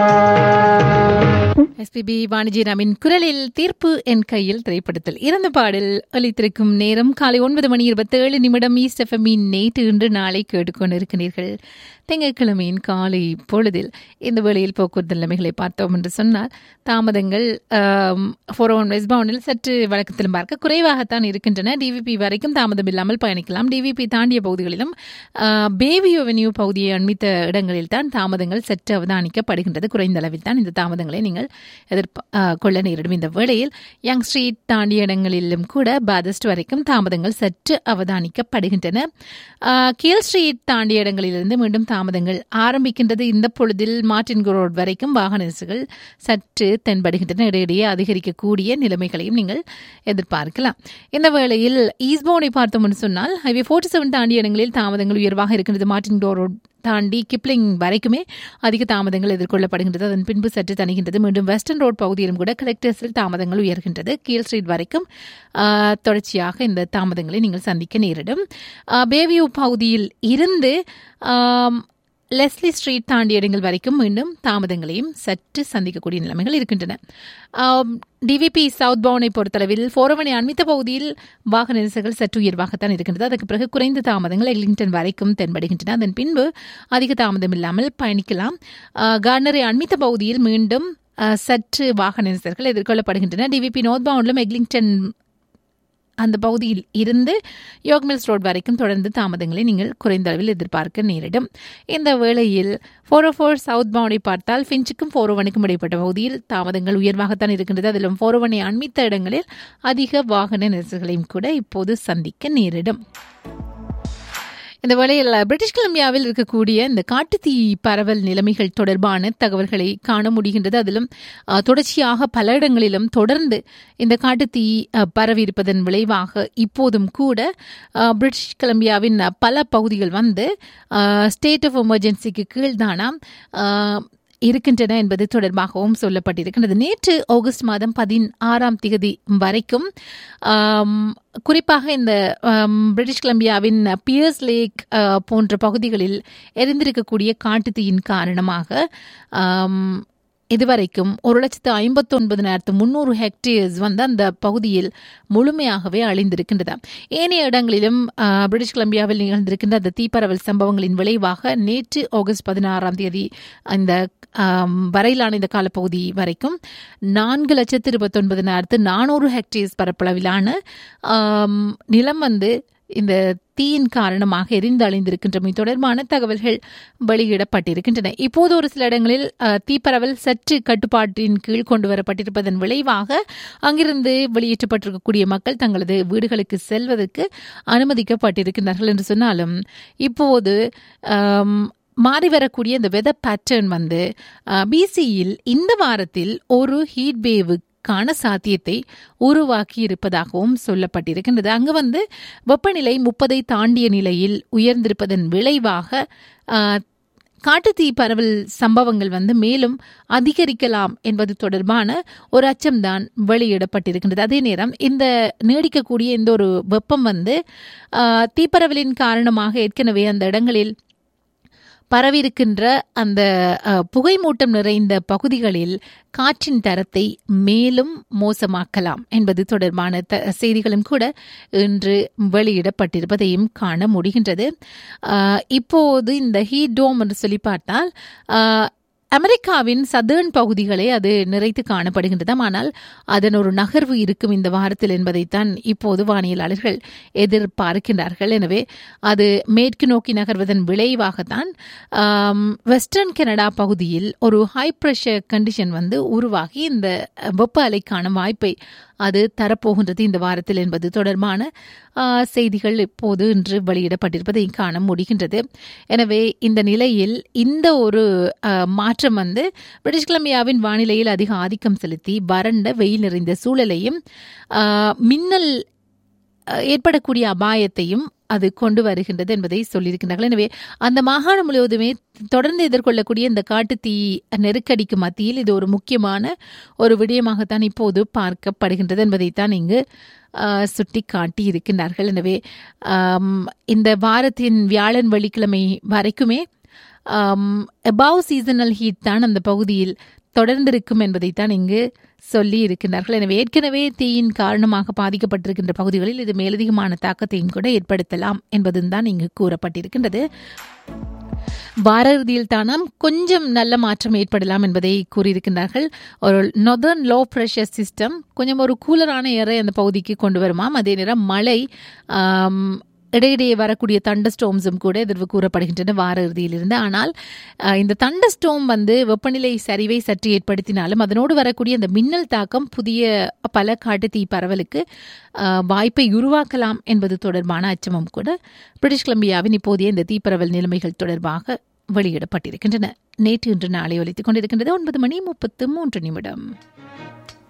SPB வாணிஜிராமின் குரலில் தீர்ப்பு என் கையில் திரைப்படத்தில் இறந்த பாடல் ஒலித்திருக்கும் நேரம் காலை ஒன்பது மணி இருபத்தி ஏழு நிமிடம் ஈஸ்ட் எஃப்எம்மின் நேற்று இன்று நாளை கேட்டுக்கொண்டிருக்கிறீர்கள் திங்கட்கிழமையின் காலை பொழுதில் இந்த வேளையில் போக்குவரத்து நிலைமைகளை பார்த்தோம் என்று சொன்னால் தாமதங்கள் ஃபோர் ஒன் வெஸ்ட் பவுண்டில் சற்று வழக்கத்திலும் பார்க்க குறைவாகத்தான் இருக்கின்றன டிவிபி வரைக்கும் தாமதம் இல்லாமல் பயணிக்கலாம் டிவிபி தாண்டிய பகுதிகளிலும் பேபி அவென்யூ பகுதியை அண்மித்த இடங்களில் தான் தாமதங்கள் சற்று அவதானிக்கப்படுகின்றது குறைந்த அளவில் தான் இந்த தாமதங்களை நீங்கள் எதிர்ப்ப கொள்ள நேரிடும் இந்த வேளையில் யங் ஸ்ட்ரீட் தாண்டிய இடங்களிலும் கூட பாதஸ்ட் வரைக்கும் தாமதங்கள் சற்று அவதானிக்கப்படுகின்றன கீழ் ஸ்ட்ரீட் தாண்டிய இடங்களிலிருந்து மீண்டும் தாமதங்கள் ஆரம்பிக்கின்றது இந்த பொழுதில் மார்டின் ரோட் வரைக்கும் வாகன நெரிசல்கள் சற்று தென்படுகின்றன இடையிடையே அதிகரிக்கக்கூடிய நிலைமைகளையும் நீங்கள் எதிர்பார்க்கலாம் இந்த வேளையில் ஈஸ்போனை பார்த்தோம் என்று சொன்னால் ஹைவே ஃபோர்ட்டி செவன் தாண்டிய இடங்களில் தாமதங்கள் உயர்வாக இருக்கின்றது மார்டின் ரோட் தாண்டி கிப்ளிங் வரைக்குமே அதிக தாமதங்கள் எதிர்கொள்ளப்படுகின்றது அதன் பின்பு சற்று தணிகின்றது மீண்டும் வெஸ்டர்ன் ரோட் பகுதியிலும் கூட கலெக்டர்ஸில் தாமதங்கள் உயர்கின்றது கீழ் ஸ்ட்ரீட் வரைக்கும் தொடர்ச்சியாக இந்த தாமதங்களை நீங்கள் சந்திக்க நேரிடும் பேவியூ பகுதியில் இருந்து லெஸ்லி ஸ்ட்ரீட் தாண்டிய இடங்கள் வரைக்கும் மீண்டும் தாமதங்களையும் சற்று சந்திக்கக்கூடிய நிலைமைகள் இருக்கின்றன டிவிபி சவுத் பவுனை பொறுத்தளவில் ஃபோரவனை அண்மித்த பகுதியில் வாகன நெரிசல்கள் சற்று உயர்வாகத்தான் இருக்கின்றது அதற்கு பிறகு குறைந்த தாமதங்கள் எக்லிங்டன் வரைக்கும் தென்படுகின்றன அதன் பின்பு அதிக தாமதம் இல்லாமல் பயணிக்கலாம் கார்னரை அண்மித்த பகுதியில் மீண்டும் சற்று வாகன நெரிசல்கள் எதிர்கொள்ளப்படுகின்றன டிவிபி நோர்த் பவுண்டிலும் எக்லிங்டன் அந்த பகுதியில் இருந்து யோக்மில்ஸ் ரோட் வரைக்கும் தொடர்ந்து தாமதங்களை நீங்கள் குறைந்த அளவில் எதிர்பார்க்க நேரிடும் இந்த வேளையில் ஃபோர் ஓ ஃபோர் சவுத் பவுண்டை பார்த்தால் ஃபின்ச்சுக்கும் ஃபோர் ஒனுக்கும் இடைப்பட்ட பகுதியில் தாமதங்கள் உயர்வாகத்தான் இருக்கின்றது அதிலும் ஃபோர் ஒனை அண்மித்த இடங்களில் அதிக வாகன நெரிசல்களையும் கூட இப்போது சந்திக்க நேரிடும் இந்த வேளையில் பிரிட்டிஷ் கொலம்பியாவில் இருக்கக்கூடிய இந்த காட்டுத்தீ பரவல் நிலைமைகள் தொடர்பான தகவல்களை காண முடிகின்றது அதிலும் தொடர்ச்சியாக பல இடங்களிலும் தொடர்ந்து இந்த காட்டுத்தீ பரவி இருப்பதன் விளைவாக இப்போதும் கூட பிரிட்டிஷ் கொலம்பியாவின் பல பகுதிகள் வந்து ஸ்டேட் ஆஃப் எமர்ஜென்சிக்கு கீழ்தானாம் இருக்கின்றன என்பது தொடர்பாகவும் சொல்லப்பட்டிருக்கின்றது நேற்று ஆகஸ்ட் மாதம் பதினாறாம் திகதி வரைக்கும் குறிப்பாக இந்த பிரிட்டிஷ் கொலம்பியாவின் பியர்ஸ் லேக் போன்ற பகுதிகளில் எரிந்திருக்கக்கூடிய காட்டுத்தீயின் காரணமாக இதுவரைக்கும் ஒரு லட்சத்து ஐம்பத்தி ஒன்பதினாயிரத்து முன்னூறு ஹெக்டேர்ஸ் வந்து அந்த பகுதியில் முழுமையாகவே அழிந்திருக்கின்றது ஏனைய இடங்களிலும் பிரிட்டிஷ் கொலம்பியாவில் நிகழ்ந்திருக்கின்ற அந்த தீப்பரவல் சம்பவங்களின் விளைவாக நேற்று ஆகஸ்ட் பதினாறாம் தேதி இந்த வரையிலான இந்த காலப்பகுதி வரைக்கும் நான்கு லட்சத்து இருபத்தொன்பதினாயிரத்து நானூறு ஹெக்டேர்ஸ் பரப்பளவிலான நிலம் வந்து இந்த தீயின் காரணமாக எரிந்து அழிந்திருக்கின்றமை தொடர்பான தகவல்கள் வெளியிடப்பட்டிருக்கின்றன இப்போது ஒரு சில இடங்களில் தீப்பரவல் சற்று கட்டுப்பாட்டின் கீழ் கொண்டு வரப்பட்டிருப்பதன் விளைவாக அங்கிருந்து வெளியேற்றப்பட்டிருக்கக்கூடிய மக்கள் தங்களது வீடுகளுக்கு செல்வதற்கு அனுமதிக்கப்பட்டிருக்கின்றார்கள் என்று சொன்னாலும் இப்போது மாறி வரக்கூடிய இந்த வெதர் பேட்டர்ன் வந்து பிசியில் இந்த வாரத்தில் ஒரு ஹீட் வேவு கான சாத்தியத்தை உருவாக்கி இருப்பதாகவும் சொல்லப்பட்டிருக்கின்றது அங்கு வந்து வெப்பநிலை முப்பதை தாண்டிய நிலையில் உயர்ந்திருப்பதன் விளைவாக காட்டுத்தீ பரவல் சம்பவங்கள் வந்து மேலும் அதிகரிக்கலாம் என்பது தொடர்பான ஒரு அச்சம்தான் வெளியிடப்பட்டிருக்கின்றது அதே நேரம் இந்த நீடிக்கக்கூடிய இந்த ஒரு வெப்பம் வந்து தீப்பரவலின் காரணமாக ஏற்கனவே அந்த இடங்களில் பரவியிருக்கின்ற அந்த புகைமூட்டம் நிறைந்த பகுதிகளில் காற்றின் தரத்தை மேலும் மோசமாக்கலாம் என்பது தொடர்பான த செய்திகளும் கூட இன்று வெளியிடப்பட்டிருப்பதையும் காண முடிகின்றது இப்போது இந்த ஹீட் டோம் என்று சொல்லி பார்த்தால் அமெரிக்காவின் சதர்ன் பகுதிகளை அது நிறைத்து காணப்படுகின்றதாம் ஆனால் அதன் ஒரு நகர்வு இருக்கும் இந்த வாரத்தில் என்பதைத்தான் இப்போது வானியலாளர்கள் எதிர்பார்க்கின்றார்கள் எனவே அது மேற்கு நோக்கி நகர்வதன் விளைவாகத்தான் வெஸ்டர்ன் கனடா பகுதியில் ஒரு ஹை ப்ரெஷர் கண்டிஷன் வந்து உருவாகி இந்த வெப்ப அலைக்கான வாய்ப்பை அது தரப்போகின்றது இந்த வாரத்தில் என்பது தொடர்பான செய்திகள் இப்போது இன்று வெளியிடப்பட்டிருப்பதை காண முடிகின்றது எனவே இந்த நிலையில் இந்த ஒரு மாற்றம் வந்து பிரிட்டிஷ் கொலம்பியாவின் வானிலையில் அதிக ஆதிக்கம் செலுத்தி வறண்ட வெயில் நிறைந்த சூழலையும் மின்னல் ஏற்படக்கூடிய அபாயத்தையும் அது கொண்டு வருகின்றது என்பதை சொல்லியிருக்கின்றார்கள் எனவே அந்த மாகாணம் முழுவதுமே தொடர்ந்து எதிர்கொள்ளக்கூடிய இந்த காட்டு தீ நெருக்கடிக்கு மத்தியில் இது ஒரு முக்கியமான ஒரு விடயமாகத்தான் இப்போது பார்க்கப்படுகின்றது என்பதைத்தான் இங்கு சுட்டி காட்டி இருக்கின்றார்கள் எனவே இந்த வாரத்தின் வியாழன் வெள்ளிக்கிழமை வரைக்குமே அபவ் சீசனல் ஹீட் தான் அந்த பகுதியில் தொடர்ந்திருக்கும் என்பதைத்தான் இங்கு சொல்லி இருக்கின்றார்கள் எனவே ஏற்கனவே தீயின் காரணமாக பாதிக்கப்பட்டிருக்கின்ற பகுதிகளில் இது மேலதிகமான தாக்கத்தையும் கூட ஏற்படுத்தலாம் என்பதும் தான் இங்கு கூறப்பட்டிருக்கின்றது வார இறுதியில் தானாம் கொஞ்சம் நல்ல மாற்றம் ஏற்படலாம் என்பதை கூறியிருக்கின்றார்கள் ஒரு நொதர்ன் லோ ப்ரெஷர் சிஸ்டம் கொஞ்சம் ஒரு கூலரான ஏரை அந்த பகுதிக்கு கொண்டு வருமாம் அதே நேரம் மழை இடையிடையே வரக்கூடிய தண்டர் ஸ்டோம்ஸும் கூட எதிர்வு கூறப்படுகின்றன வார இறுதியிலிருந்து ஆனால் இந்த தண்டர் ஸ்டோம் வந்து வெப்பநிலை சரிவை சற்று ஏற்படுத்தினாலும் அதனோடு வரக்கூடிய அந்த மின்னல் தாக்கம் புதிய பல காட்டுத்தீ பரவலுக்கு வாய்ப்பை உருவாக்கலாம் என்பது தொடர்பான அச்சமும் கூட பிரிட்டிஷ் கொலம்பியாவின் இப்போதைய இந்த தீப்பரவல் நிலைமைகள் தொடர்பாக வெளியிடப்பட்டிருக்கின்றன நேற்று இன்று நாளை ஒலித்துக் கொண்டிருக்கின்றது ஒன்பது மணி முப்பத்து மூன்று நிமிடம்